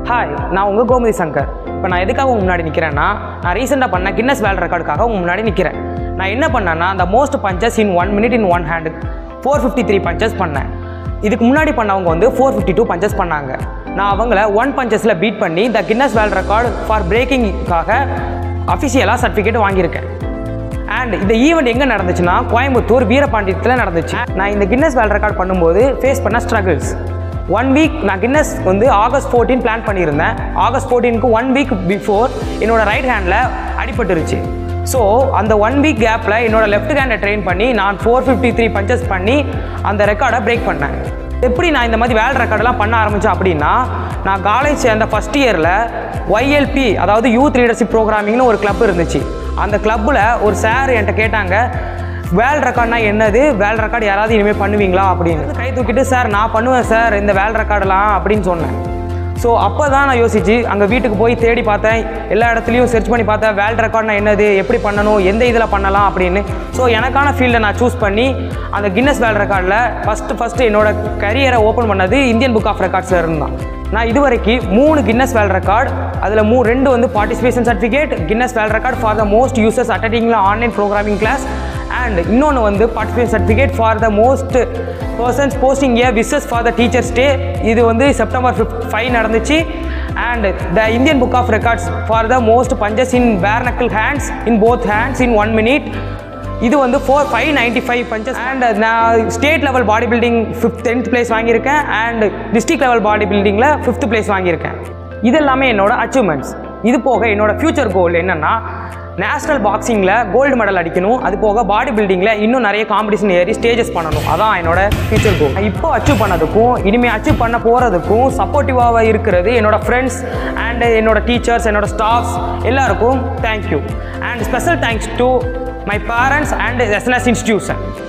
hi நான் உங்கள் கோமதி சங்கர் இப்போ நான் எதுக்காக உங்க முன்னாடி நிற்கிறேன்னா நான் ரீசெண்டாக பண்ண கின்னஸ் வேர்ல்ட் ரெக்கார்டுக்காக உங்க முன்னாடி நிற்கிறேன் நான் என்ன பண்ணேன்னா அந்த most punches in one minute in one hand four fifty three punches பண்ணேன் இதுக்கு முன்னாடி பண்ணவங்க வந்து ஃபோர் ஃபிஃப்டி டூ பஞ்சஸ் பண்ணாங்க நான் அவங்கள ஒன் பஞ்சஸில் பீட் பண்ணி the Guinness world record for பிரேக்கிங்காக அஃபிஷியலாக சர்டிஃபிகேட் வாங்கியிருக்கேன் அண்ட் இந்த ஈவெண்ட் எங்கே நடந்துச்சுன்னா கோயம்புத்தூர் வீரபாண்டியத்தில் நடந்துச்சு நான் இந்த கின்னஸ் வேர்ல்ட் ரெக்கார்ட் பண்ணும்போது ஃபேஸ் பண்ண ஸ்ட்ரகிள்ஸ் ஒன் வீக் நான் கின்னஸ் வந்து ஆகஸ்ட் ஃபோர்டீன் பிளான் பண்ணியிருந்தேன் ஆகஸ்ட் ஃபோர்டீனுக்கு ஒன் வீக் பிஃபோர் என்னோட ரைட் ஹேண்டில் அடிபட்டுருச்சு ஸோ அந்த ஒன் வீக் கேப்பில் என்னோட லெஃப்ட் ஹேண்டை ட்ரெயின் பண்ணி நான் ஃபோர் ஃபிஃப்டி த்ரீ பஞ்சஸ் பண்ணி அந்த ரெக்கார்டை பிரேக் பண்ணேன் எப்படி நான் இந்த மாதிரி வேர்ல்ட் ரெக்கார்டெல்லாம் பண்ண ஆரம்பித்தேன் அப்படின்னா நான் காலேஜ் சேர்ந்த ஃபஸ்ட் இயரில் ஒய்எல்பி அதாவது யூத் லீடர்ஷிப் ப்ரோக்ராமிங்னு ஒரு கிளப் இருந்துச்சு அந்த கிளப்பில் ஒரு சார் என்கிட்ட கேட்டாங்க வேர்ல்ட் ரெக்கார்ட்னா என்னது வேர்ல்ட் ரெக்கார்டு யாராவது இனிமேல் பண்ணுவீங்களா அப்படின்னு கை தூக்கிட்டு சார் நான் பண்ணுவேன் சார் இந்த வேர்ல்ட் ரெக்கார்டெல்லாம் அப்படின்னு சொன்னேன் ஸோ அப்போ தான் நான் யோசிச்சு அங்கே வீட்டுக்கு போய் தேடி பார்த்தேன் எல்லா இடத்துலையும் சர்ச் பண்ணி பார்த்தேன் வேர்ல்ட் ரெக்கார்ட்னா என்னது எப்படி பண்ணணும் எந்த இதில் பண்ணலாம் அப்படின்னு ஸோ எனக்கான ஃபீல்டை நான் சூஸ் பண்ணி அந்த கின்னஸ் வேர்ல்ட் ரெக்கார்டில் ஃபஸ்ட்டு ஃபஸ்ட்டு என்னோட கரியரை ஓப்பன் பண்ணது இந்தியன் புக் ஆஃப் ரெக்கார்ட்ஸில் இருந்தான் நான் இதுவரைக்கும் மூணு கின்னஸ் வேர்ல்ட் ரெக்கார்ட் அதில் மூ ரெண்டு வந்து participation certificate Guinness world record for the most users அட்டெண்டிங்கில் ஆன்லைன் ப்ரோக்ராமிங் கிளாஸ் அண்ட் இன்னொன்று வந்து participation certificate for the most persons posting a wishes for the teachers day இது வந்து செப்டம்பர் ஃபிஃப்ட் ஃபைவ் நடந்துச்சு and the Indian book of records for the most punches in bare knuckle hands in both hands in one minute இது வந்து four five ninety five punches and நான் state level body building fifth tenth place வாங்கியிருக்கேன் and district level body பில்டிங்கில் fifth place வாங்கியிருக்கேன் இது எல்லாமே என்னோட achievements இது போக என்னோட ஃப்யூச்சர் கோல் என்னென்னா நேஷனல் பாக்ஸிங்கில் கோல்டு மெடல் அடிக்கணும் அது போக பாடி பில்டிங்கில் இன்னும் நிறைய காம்படிஷன் ஏறி ஸ்டேஜஸ் பண்ணணும் அதான் என்னோட ஃபியூச்சர் கோல் இப்போ அச்சீவ் பண்ணதுக்கும் இனிமேல் அச்சீவ் பண்ண போகிறதுக்கும் சப்போர்ட்டிவாக இருக்கிறது என்னோட ஃப்ரெண்ட்ஸ் அண்ட் என்னோட டீச்சர்ஸ் என்னோட ஸ்டாஃப்ஸ் எல்லாருக்கும் thank you and special thanks to my parents and SNS institution